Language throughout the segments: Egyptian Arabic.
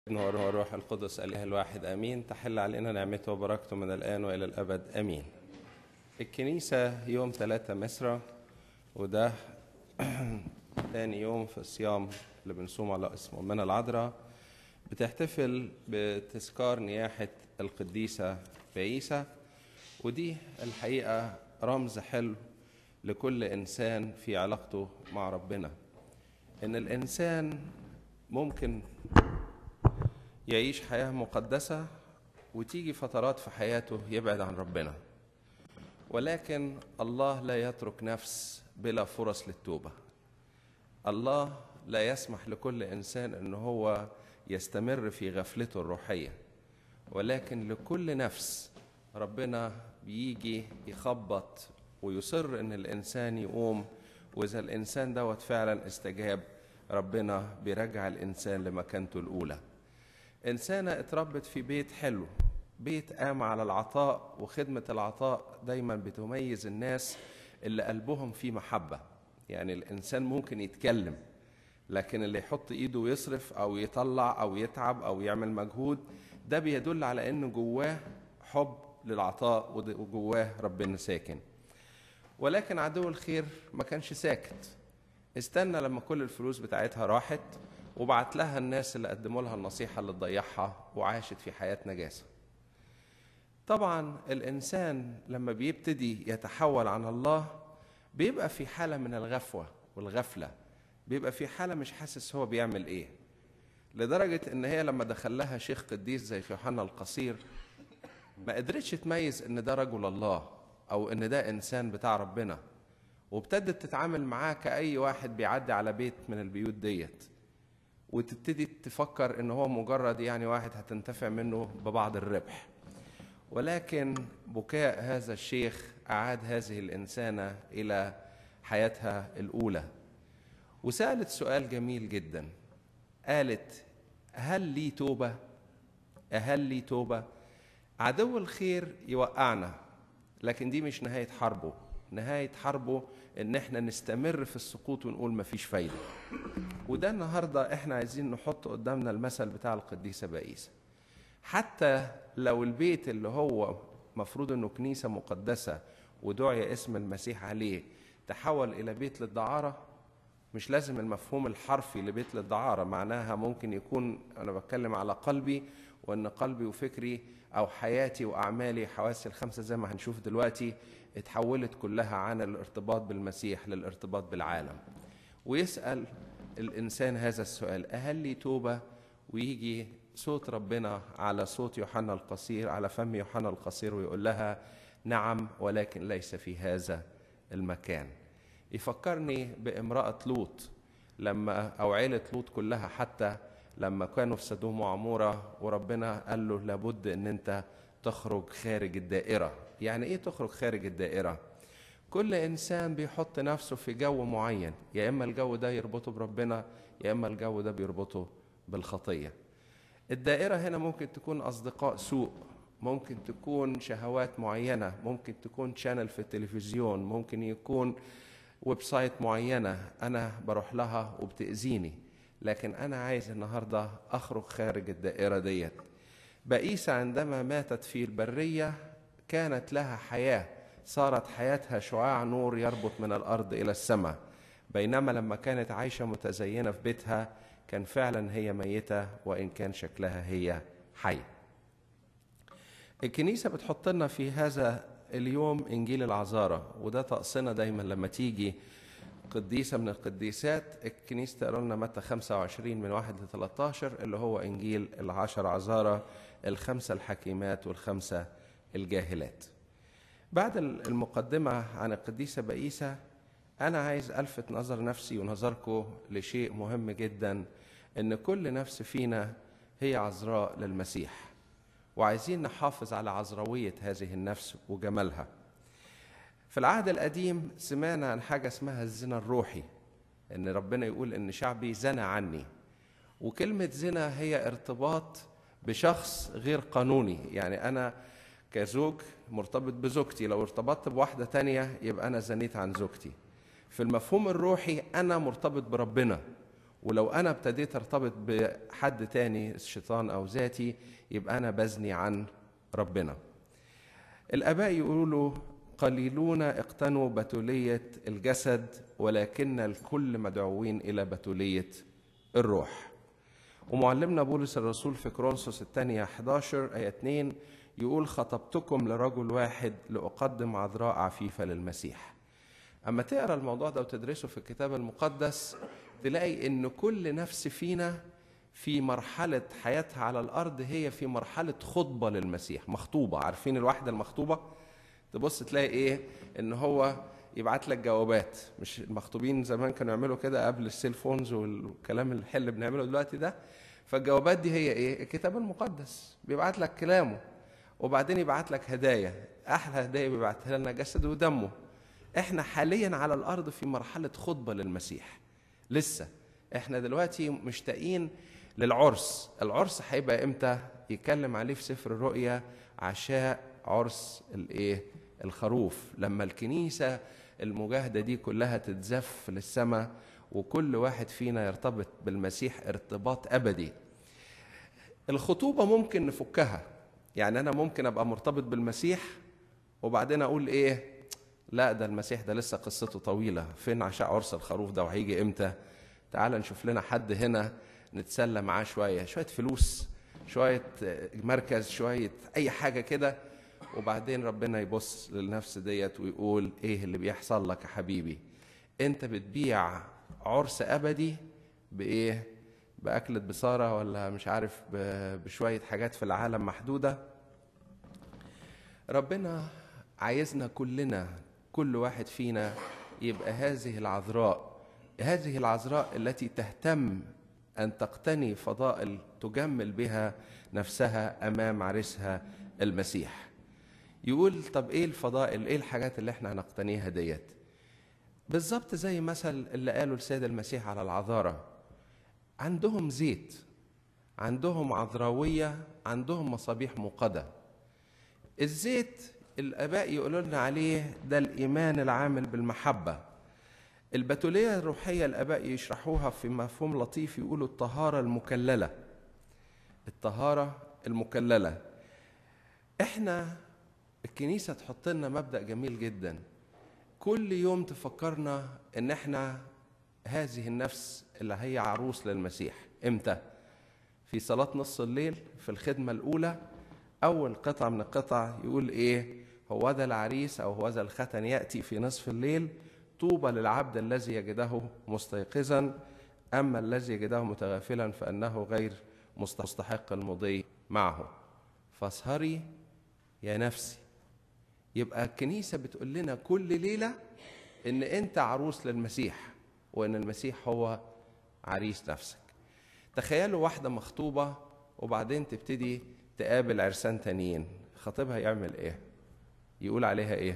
والابن والروح القدس الاله الواحد امين تحل علينا نعمته وبركته من الان والى الابد امين الكنيسه يوم ثلاثة مصر وده تاني يوم في الصيام اللي بنصوم على اسمه من العذراء بتحتفل بتذكار نياحة القديسة بعيسى ودي الحقيقة رمز حلو لكل إنسان في علاقته مع ربنا إن الإنسان ممكن يعيش حياة مقدسة وتيجي فترات في حياته يبعد عن ربنا ولكن الله لا يترك نفس بلا فرص للتوبة الله لا يسمح لكل إنسان أنه هو يستمر في غفلته الروحية ولكن لكل نفس ربنا بيجي يخبط ويصر ان الانسان يقوم واذا الانسان دوت فعلا استجاب ربنا بيرجع الانسان لمكانته الاولى انسانه اتربت في بيت حلو بيت قام على العطاء وخدمه العطاء دايما بتميز الناس اللي قلبهم فيه محبه يعني الانسان ممكن يتكلم لكن اللي يحط ايده ويصرف او يطلع او يتعب او يعمل مجهود ده بيدل على انه جواه حب للعطاء وجواه ربنا ساكن ولكن عدو الخير ما كانش ساكت استنى لما كل الفلوس بتاعتها راحت وبعت لها الناس اللي قدموا لها النصيحة اللي تضيعها وعاشت في حياة نجاسة طبعا الإنسان لما بيبتدي يتحول عن الله بيبقى في حالة من الغفوة والغفلة بيبقى في حالة مش حاسس هو بيعمل إيه لدرجة إن هي لما دخل لها شيخ قديس زي يوحنا القصير ما قدرتش تميز إن ده رجل الله أو إن ده إنسان بتاع ربنا وابتدت تتعامل معاه كأي واحد بيعدي على بيت من البيوت ديت وتبتدي تفكر إن هو مجرد يعني واحد هتنتفع منه ببعض الربح ولكن بكاء هذا الشيخ أعاد هذه الإنسانة إلى حياتها الأولى وسألت سؤال جميل جدا قالت هل لي توبة؟ هل لي توبة؟ عدو الخير يوقعنا لكن دي مش نهاية حربه نهاية حربه ان احنا نستمر في السقوط ونقول مفيش فايدة وده النهاردة احنا عايزين نحط قدامنا المثل بتاع القديسة بائسة حتى لو البيت اللي هو مفروض انه كنيسة مقدسة ودعي اسم المسيح عليه تحول الى بيت للدعارة مش لازم المفهوم الحرفي لبيت للدعارة معناها ممكن يكون أنا بتكلم على قلبي وأن قلبي وفكري أو حياتي وأعمالي حواسي الخمسة زي ما هنشوف دلوقتي اتحولت كلها عن الارتباط بالمسيح للارتباط بالعالم ويسأل الإنسان هذا السؤال أهل لي توبة ويجي صوت ربنا على صوت يوحنا القصير على فم يوحنا القصير ويقول لها نعم ولكن ليس في هذا المكان يفكرني بامرأة لوط لما أو عيلة لوط كلها حتى لما كانوا في سدوم وعمورة وربنا قال له لابد أن أنت تخرج خارج الدائرة يعني إيه تخرج خارج الدائرة؟ كل إنسان بيحط نفسه في جو معين يا إما الجو ده يربطه بربنا يا إما الجو ده بيربطه بالخطية الدائرة هنا ممكن تكون أصدقاء سوء ممكن تكون شهوات معينة ممكن تكون شانل في التلفزيون ممكن يكون ويب سايت معينة أنا بروح لها وبتأذيني لكن أنا عايز النهاردة أخرج خارج الدائرة ديت بئيسة عندما ماتت في البرية كانت لها حياة صارت حياتها شعاع نور يربط من الأرض إلى السماء بينما لما كانت عايشة متزينة في بيتها كان فعلا هي ميتة وإن كان شكلها هي حي الكنيسة بتحط لنا في هذا اليوم انجيل العذاره وده طقسنا دايما لما تيجي قديسه من القديسات الكنيسه تقرا لنا متى 25 من 1 ل 13 اللي هو انجيل العشر عذاره الخمسه الحكيمات والخمسه الجاهلات. بعد المقدمه عن القديسه بئيسه انا عايز الفت نظر نفسي ونظركم لشيء مهم جدا ان كل نفس فينا هي عذراء للمسيح. وعايزين نحافظ على عذراوية هذه النفس وجمالها في العهد القديم سمعنا عن حاجة اسمها الزنا الروحي ان ربنا يقول ان شعبي زنى عني وكلمة زنا هي ارتباط بشخص غير قانوني يعني انا كزوج مرتبط بزوجتي لو ارتبطت بواحدة تانية يبقى انا زنيت عن زوجتي في المفهوم الروحي انا مرتبط بربنا ولو انا ابتديت ارتبط بحد تاني الشيطان او ذاتي يبقى انا بزني عن ربنا الاباء يقولوا قليلون اقتنوا بتوليه الجسد ولكن الكل مدعوين الى بتوليه الروح ومعلمنا بولس الرسول في كرونسوس الثانية 11 آية 2 يقول خطبتكم لرجل واحد لأقدم عذراء عفيفة للمسيح أما تقرأ الموضوع ده وتدرسه في الكتاب المقدس تلاقي إن كل نفس فينا في مرحلة حياتها على الأرض هي في مرحلة خطبة للمسيح مخطوبة عارفين الواحدة المخطوبة تبص تلاقي إيه إن هو يبعت لك جوابات مش المخطوبين زمان كانوا يعملوا كده قبل السيل فونز والكلام الحل اللي بنعمله دلوقتي ده فالجوابات دي هي ايه الكتاب المقدس بيبعت لك كلامه وبعدين يبعت لك هدايا احلى هدايا بيبعتها لنا جسده ودمه احنا حاليا على الارض في مرحله خطبه للمسيح لسه احنا دلوقتي مشتاقين للعرس العرس هيبقى امتى يتكلم عليه في سفر الرؤيا عشاء عرس الايه الخروف لما الكنيسه المجاهده دي كلها تتزف للسماء وكل واحد فينا يرتبط بالمسيح ارتباط ابدي الخطوبه ممكن نفكها يعني انا ممكن ابقى مرتبط بالمسيح وبعدين اقول ايه لا ده المسيح ده لسه قصته طويله فين عشاء عرس الخروف ده وهيجي امتى تعال نشوف لنا حد هنا نتسلى معاه شويه شويه فلوس شويه مركز شويه اي حاجه كده وبعدين ربنا يبص للنفس ديت ويقول ايه اللي بيحصل لك يا حبيبي انت بتبيع عرس ابدي بايه باكله بصاره ولا مش عارف بشويه حاجات في العالم محدوده ربنا عايزنا كلنا كل واحد فينا يبقى هذه العذراء هذه العذراء التي تهتم ان تقتني فضائل تجمل بها نفسها امام عرسها المسيح يقول طب ايه الفضائل ايه الحاجات اللي احنا هنقتنيها ديت بالظبط زي مثل اللي قاله السيد المسيح على العذارة عندهم زيت عندهم عذراوية عندهم مصابيح موقدة الزيت الآباء يقولوا لنا عليه ده الإيمان العامل بالمحبة البتولية الروحية الآباء يشرحوها في مفهوم لطيف يقولوا الطهارة المكللة الطهارة المكللة احنا الكنيسة تحط لنا مبدأ جميل جدا كل يوم تفكرنا ان احنا هذه النفس اللي هي عروس للمسيح امتى في صلاة نص الليل في الخدمة الأولى أول قطعة من القطع يقول إيه هو ذا العريس أو هو ذا الختن يأتي في نصف الليل طوبى للعبد الذي يجده مستيقظا أما الذي يجده متغافلا فأنه غير مستحق المضي معه فاسهري يا نفسي يبقى الكنيسة بتقول لنا كل ليلة إن أنت عروس للمسيح وإن المسيح هو عريس نفسك تخيلوا واحدة مخطوبة وبعدين تبتدي تقابل عرسان تانيين خطيبها يعمل إيه؟ يقول عليها إيه؟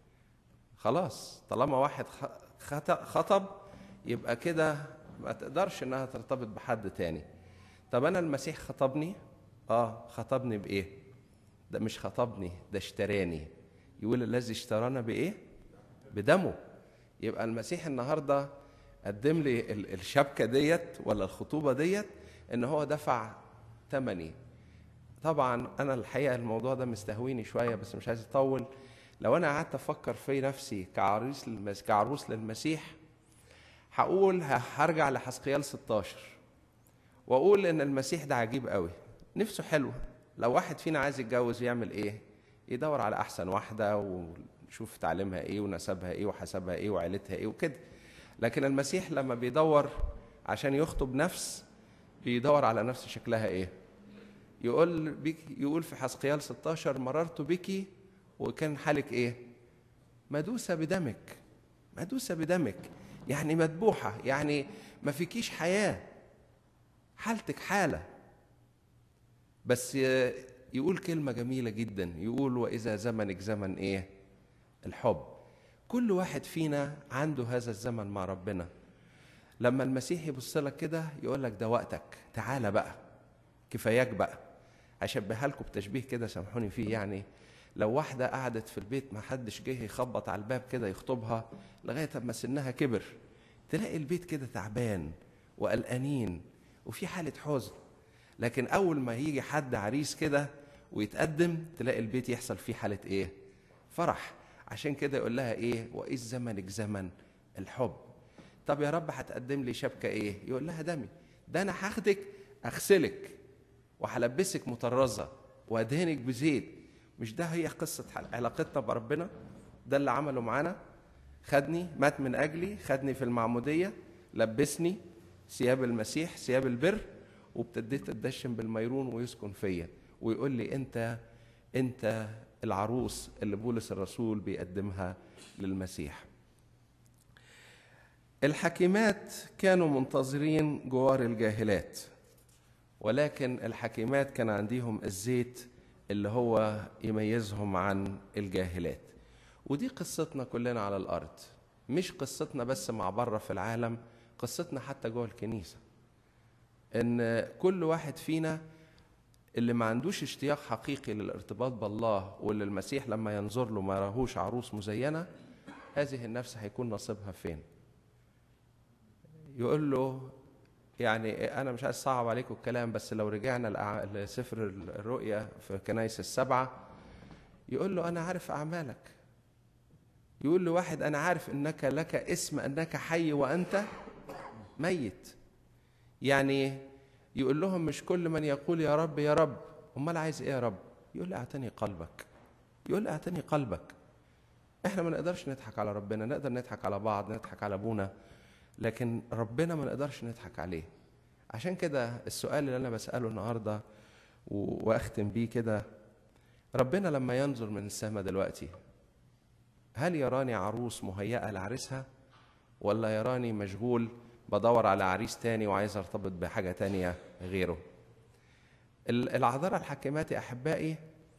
خلاص طالما واحد خطب يبقى كده ما تقدرش إنها ترتبط بحد تاني طب أنا المسيح خطبني؟ آه خطبني بإيه؟ ده مش خطبني ده اشتراني يقول الذي اشترانا بايه بدمه يبقى المسيح النهارده قدم لي الشبكه ديت ولا الخطوبه ديت ان هو دفع ثمني طبعا انا الحقيقه الموضوع ده مستهويني شويه بس مش عايز اطول لو انا قعدت افكر في نفسي كعريس للمس... كعروس للمسيح هقول هرجع لحسقيال 16 واقول ان المسيح ده عجيب قوي نفسه حلوه لو واحد فينا عايز يتجوز يعمل ايه يدور على احسن واحده ويشوف تعليمها ايه ونسبها ايه وحسبها ايه وعيلتها ايه وكده لكن المسيح لما بيدور عشان يخطب نفس بيدور على نفس شكلها ايه يقول بك يقول في حسقيال 16 مررت بك وكان حالك ايه مدوسه بدمك مدوسه بدمك يعني مذبوحه يعني ما فيكيش حياه حالتك حاله بس يقول كلمة جميلة جدا يقول وإذا زمنك زمن إيه؟ الحب كل واحد فينا عنده هذا الزمن مع ربنا لما المسيح يبص لك كده يقول لك ده وقتك تعالى بقى كفاياك بقى أشبهها لكم بتشبيه كده سامحوني فيه يعني لو واحدة قعدت في البيت ما حدش جه يخبط على الباب كده يخطبها لغاية ما سنها كبر تلاقي البيت كده تعبان وقلقانين وفي حاله حزن لكن اول ما يجي حد عريس كده ويتقدم تلاقي البيت يحصل فيه حاله ايه فرح عشان كده يقول لها ايه واذ زمنك زمن الحب طب يا رب هتقدم لي شبكه ايه يقول لها دمي ده انا هاخدك اغسلك وهلبسك مطرزه وادهنك بزيت مش ده هي قصه علاقتنا بربنا ده اللي عمله معانا خدني مات من اجلي خدني في المعموديه لبسني ثياب المسيح ثياب البر وابتديت اتدشن بالميرون ويسكن فيا ويقول لي انت انت العروس اللي بولس الرسول بيقدمها للمسيح الحكيمات كانوا منتظرين جوار الجاهلات ولكن الحكيمات كان عندهم الزيت اللي هو يميزهم عن الجاهلات ودي قصتنا كلنا على الارض مش قصتنا بس مع بره في العالم قصتنا حتى جوه الكنيسه ان كل واحد فينا اللي ما عندوش اشتياق حقيقي للارتباط بالله واللي المسيح لما ينظر له ما راهوش عروس مزينه هذه النفس هيكون نصيبها فين يقول له يعني انا مش عايز اصعب عليكم الكلام بس لو رجعنا لسفر الرؤيا في كنايس السبعه يقول له انا عارف اعمالك يقول له واحد انا عارف انك لك اسم انك حي وانت ميت يعني يقول لهم مش كل من يقول يا رب يا رب امال عايز ايه يا رب يقول لي اعتني قلبك يقول لي اعتني قلبك احنا ما نقدرش نضحك على ربنا نقدر نضحك على بعض نضحك على ابونا لكن ربنا ما نقدرش نضحك عليه عشان كده السؤال اللي انا بساله النهارده واختم بيه كده ربنا لما ينظر من السماء دلوقتي هل يراني عروس مهيئه لعريسها ولا يراني مشغول بدور على عريس تاني وعايز ارتبط بحاجه تانية غيره العذراء الحاكمات يا احبائي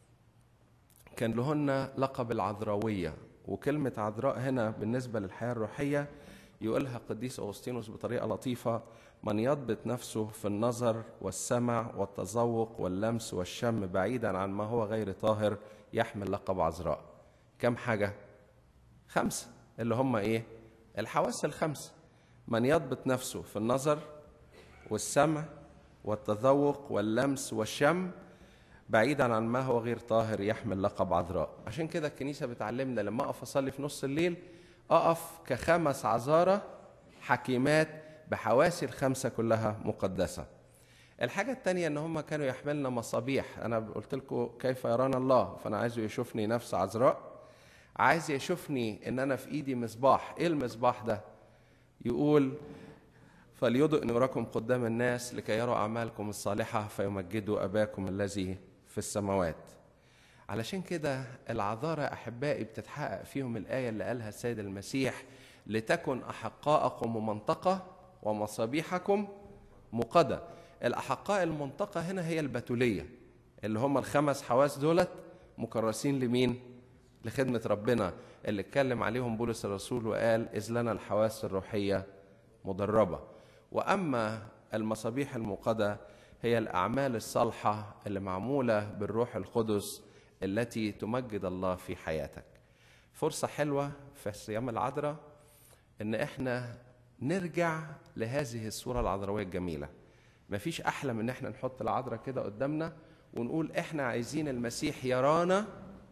كان لهن لقب العذراويه وكلمه عذراء هنا بالنسبه للحياه الروحيه يقولها قديس أغسطينوس بطريقة لطيفة من يضبط نفسه في النظر والسمع والتذوق واللمس والشم بعيدا عن ما هو غير طاهر يحمل لقب عذراء كم حاجة؟ خمسة اللي هم إيه؟ الحواس الخمسة من يضبط نفسه في النظر والسمع والتذوق واللمس والشم بعيدا عن ما هو غير طاهر يحمل لقب عذراء عشان كده الكنيسة بتعلمنا لما أقف أصلي في نص الليل أقف كخمس عذارة حكيمات بحواسي الخمسة كلها مقدسة الحاجة التانية إن هم كانوا يحملنا مصابيح أنا قلت لكم كيف يرانا الله فأنا عايزه يشوفني نفس عذراء عايز يشوفني إن أنا في إيدي مصباح إيه المصباح ده يقول فليضئ نوركم قدام الناس لكي يروا أعمالكم الصالحة فيمجدوا أباكم الذي في السماوات علشان كده العذارى أحبائي بتتحقق فيهم الآية اللي قالها السيد المسيح لتكن أحقاءكم ممنطقة ومصابيحكم مقدة الأحقاء المنطقة هنا هي البتولية اللي هم الخمس حواس دولت مكرسين لمين؟ لخدمة ربنا اللي اتكلم عليهم بولس الرسول وقال إذ لنا الحواس الروحية مدربة وأما المصابيح الموقدة هي الأعمال الصالحة اللي معمولة بالروح القدس التي تمجد الله في حياتك فرصة حلوة في صيام العذراء إن إحنا نرجع لهذه الصورة العذراوية الجميلة مفيش أحلى من إن إحنا نحط العذراء كده قدامنا ونقول إحنا عايزين المسيح يرانا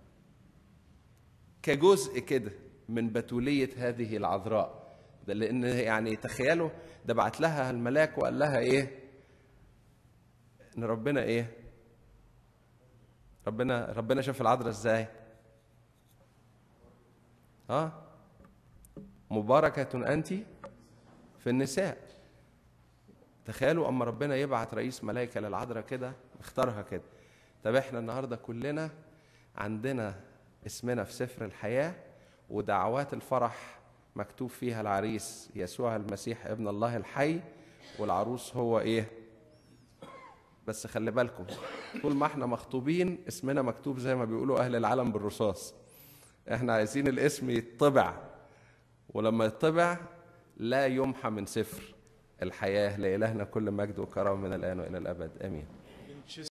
كجزء كده من بتولية هذه العذراء ده لأن يعني تخيلوا ده بعت لها الملاك وقال لها إيه؟ إن ربنا إيه؟ ربنا ربنا شاف العذراء إزاي؟ اه مباركة أنت في النساء تخيلوا أما ربنا يبعت رئيس ملائكة للعذراء كده اختارها كده طب احنا النهارده كلنا عندنا اسمنا في سفر الحياة ودعوات الفرح مكتوب فيها العريس يسوع المسيح ابن الله الحي والعروس هو ايه بس خلي بالكم طول ما احنا مخطوبين اسمنا مكتوب زي ما بيقولوا اهل العالم بالرصاص احنا عايزين الاسم يطبع ولما يطبع لا يمحى من سفر الحياة لإلهنا كل مجد وكرم من الآن وإلى الأبد آمين